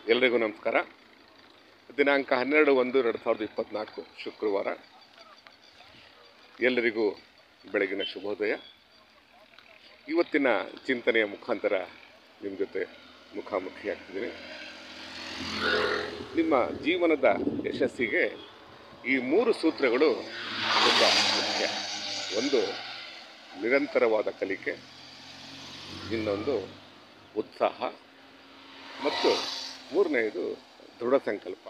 ಎಲ್ರಿಗೂ ನಮಸ್ಕಾರ ದಿನಾಂಕ ಹನ್ನೆರಡು ಒಂದು ಎರಡು ಸಾವಿರದ ಇಪ್ಪತ್ತ್ನಾಲ್ಕು ಶುಕ್ರವಾರ ಎಲ್ಲರಿಗೂ ಬೆಳಗಿನ ಶುಭೋದಯ ಇವತ್ತಿನ ಚಿಂತನೆಯ ಮುಖಾಂತರ ನಿಮ್ಮ ಜೊತೆ ಮುಖಾಮುಖಿ ಆಗ್ತಿದ್ದೀನಿ ನಿಮ್ಮ ಜೀವನದ ಯಶಸ್ಸಿಗೆ ಈ ಮೂರು ಸೂತ್ರಗಳು ತುಂಬ ಮುಖ್ಯ ಒಂದು ನಿರಂತರವಾದ ಕಲಿಕೆ ಇನ್ನೊಂದು ಉತ್ಸಾಹ ಮತ್ತು ಮೂರನೆಯದು ದೃಢ ಸಂಕಲ್ಪ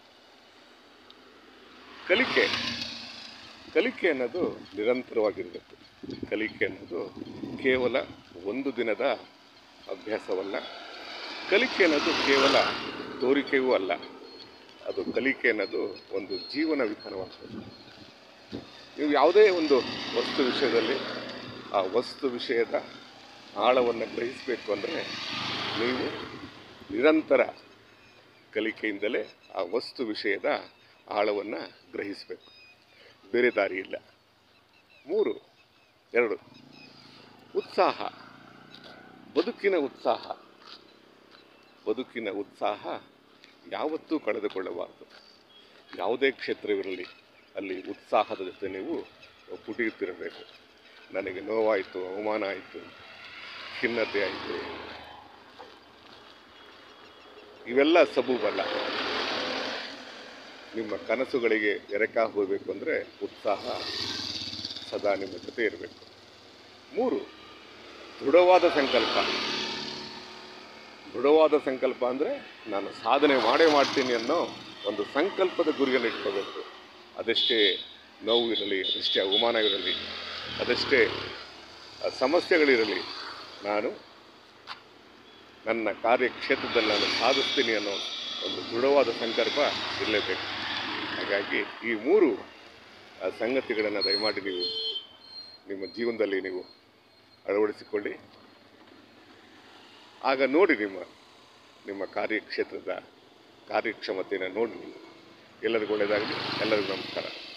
ಕಲಿಕೆ ಕಲಿಕೆ ಅನ್ನೋದು ನಿರಂತರವಾಗಿರಬೇಕು ಕಲಿಕೆ ಅನ್ನೋದು ಕೇವಲ ಒಂದು ದಿನದ ಅಭ್ಯಾಸವಲ್ಲ ಕಲಿಕೆ ಅನ್ನೋದು ಕೇವಲ ತೋರಿಕೆಯೂ ಅಲ್ಲ ಅದು ಕಲಿಕೆ ಅನ್ನೋದು ಒಂದು ಜೀವನ ವಿಧಾನವಾಗ್ತದೆ ನೀವು ಯಾವುದೇ ಒಂದು ವಸ್ತು ವಿಷಯದಲ್ಲಿ ಆ ವಸ್ತು ವಿಷಯದ ಆಳವನ್ನು ಗ್ರಹಿಸಬೇಕು ಅಂದರೆ ನೀವು ನಿರಂತರ ಕಲಿಕೆಯಿಂದಲೇ ಆ ವಸ್ತು ವಿಷಯದ ಆಳವನ್ನು ಗ್ರಹಿಸಬೇಕು ಬೇರೆ ದಾರಿ ಇಲ್ಲ ಮೂರು ಎರಡು ಉತ್ಸಾಹ ಬದುಕಿನ ಉತ್ಸಾಹ ಬದುಕಿನ ಉತ್ಸಾಹ ಯಾವತ್ತೂ ಕಳೆದುಕೊಳ್ಳಬಾರದು ಯಾವುದೇ ಕ್ಷೇತ್ರವಿರಲಿ ಅಲ್ಲಿ ಉತ್ಸಾಹದ ಜೊತೆ ನೀವು ಪುಟಿಯುತ್ತಿರಬೇಕು ನನಗೆ ನೋವಾಯಿತು ಅವಮಾನ ಆಯಿತು ಖಿನ್ನತೆ ಆಯಿತು ಇವೆಲ್ಲ ಸಬೂಬಲ್ಲ ನಿಮ್ಮ ಕನಸುಗಳಿಗೆ ಎರಕ ಹೋಗಬೇಕು ಅಂದರೆ ಉತ್ಸಾಹ ಸದಾ ನಿಮ್ಮ ಜೊತೆ ಇರಬೇಕು ಮೂರು ದೃಢವಾದ ಸಂಕಲ್ಪ ದೃಢವಾದ ಸಂಕಲ್ಪ ಅಂದರೆ ನಾನು ಸಾಧನೆ ಮಾಡೇ ಮಾಡ್ತೀನಿ ಅನ್ನೋ ಒಂದು ಸಂಕಲ್ಪದ ಗುರಿಯನ್ನು ಇಟ್ಕೋಬೇಕು ಅದೆಷ್ಟೇ ನೋವು ಇರಲಿ ಅದೆಷ್ಟೇ ಅವಮಾನ ಇರಲಿ ಅದೆಷ್ಟೇ ಸಮಸ್ಯೆಗಳಿರಲಿ ನಾನು ನನ್ನ ಕಾರ್ಯಕ್ಷೇತ್ರದಲ್ಲಿ ನಾನು ಸಾಧಿಸ್ತೀನಿ ಅನ್ನೋ ಒಂದು ದೃಢವಾದ ಸಂಕಲ್ಪ ಇರಲೇಬೇಕು ಹಾಗಾಗಿ ಈ ಮೂರು ಸಂಗತಿಗಳನ್ನು ದಯಮಾಡಿ ನೀವು ನಿಮ್ಮ ಜೀವನದಲ್ಲಿ ನೀವು ಅಳವಡಿಸಿಕೊಳ್ಳಿ ಆಗ ನೋಡಿ ನಿಮ್ಮ ನಿಮ್ಮ ಕಾರ್ಯಕ್ಷೇತ್ರದ ಕಾರ್ಯಕ್ಷಮತೆಯನ್ನು ನೋಡಿ ನೀವು ಎಲ್ಲರಿಗೂ ಒಳ್ಳೆಯದಾಗಲಿ ಎಲ್ಲರಿಗೂ ನಮಸ್ಕಾರ